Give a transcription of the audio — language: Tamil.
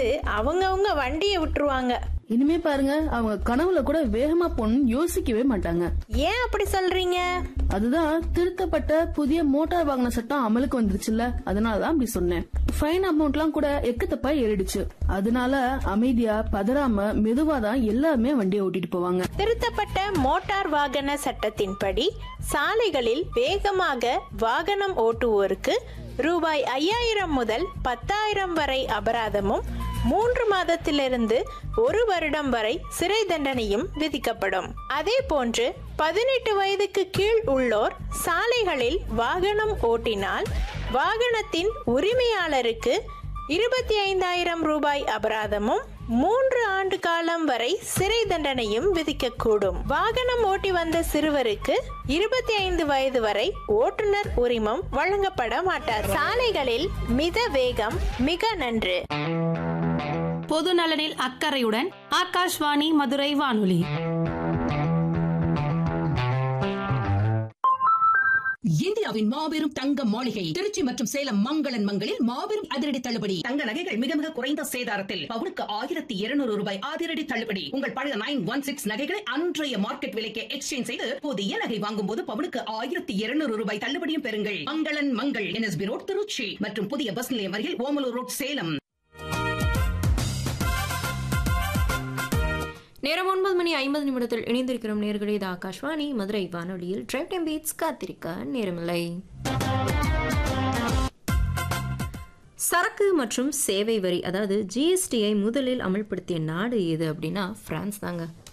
வந்து அவங்கவங்க வண்டியை விட்டுருவாங்க இனிமே பாருங்க அவங்க கனவுல கூட வேகமா போகணும்னு யோசிக்கவே மாட்டாங்க ஏன் அப்படி சொல்றீங்க அதுதான் திருத்தப்பட்ட புதிய மோட்டார் வாகன சட்டம் அமலுக்கு வந்துருச்சுல்ல அதனாலதான் அப்படி சொன்னேன் ஃபைன் அமௌண்ட்லாம் கூட எக்கத்தப்பா ஏறிடுச்சு அதனால அமைதியா பதறாம மெதுவா தான் எல்லாருமே வண்டியை ஓட்டிட்டு போவாங்க திருத்தப்பட்ட மோட்டார் வாகன சட்டத்தின்படி சாலைகளில் வேகமாக வாகனம் ஓட்டுவோருக்கு ரூபாய் ஐயாயிரம் முதல் பத்தாயிரம் வரை அபராதமும் மூன்று மாதத்திலிருந்து ஒரு வருடம் வரை சிறை தண்டனையும் விதிக்கப்படும் அதே போன்று பதினெட்டு வயதுக்கு கீழ் உள்ளோர் சாலைகளில் வாகனம் ஓட்டினால் வாகனத்தின் உரிமையாளருக்கு இருபத்தி ஐந்தாயிரம் ரூபாய் அபராதமும் மூன்று ஆண்டு காலம் வரை சிறை தண்டனையும் விதிக்கக்கூடும் வாகனம் ஓட்டி வந்த சிறுவருக்கு இருபத்தி ஐந்து வயது வரை ஓட்டுநர் உரிமம் வழங்கப்பட மாட்டார் சாலைகளில் மித வேகம் மிக நன்று பொது நலனில் அக்கறையுடன் ஆகாஷ்வாணி மதுரை வானொலி இந்தியாவின் மாபெரும் தங்க மாளிகை திருச்சி மற்றும் சேலம் மங்களன் மங்களில் மாபெரும் அதிரடி தள்ளுபடி தங்க நகைகள் மிக மிக குறைந்த சேதாரத்தில் பவுனுக்கு ஆயிரத்தி இருநூறு ரூபாய் அதிரடி தள்ளுபடி உங்கள் பழைய நைன் ஒன் சிக்ஸ் நகைகளை அன்றைய மார்க்கெட் விலைக்கு எக்ஸ்சேஞ்ச் செய்து புதிய நகை வாங்கும் போது பவுனுக்கு ஆயிரத்தி இருநூறு ரூபாய் தள்ளுபடியும் பெறுங்கள் மங்களன் மங்கள் என்எஸ்பி ரோட் திருச்சி மற்றும் புதிய பஸ் நிலையம் அருகில் ஓமலூர் ரோட் சேலம் நேரம் ஒன்பது மணி ஐம்பது நிமிடத்தில் இணைந்திருக்கிறோம் நேர்களே இது ஆகாஷ்வாணி மதுரை வானொலியில் டிரைவ் டைம் பீட்ஸ் காத்திருக்க நேரமில்லை சரக்கு மற்றும் சேவை வரி அதாவது ஜிஎஸ்டியை முதலில் அமல்படுத்திய நாடு எது அப்படின்னா பிரான்ஸ் தாங்க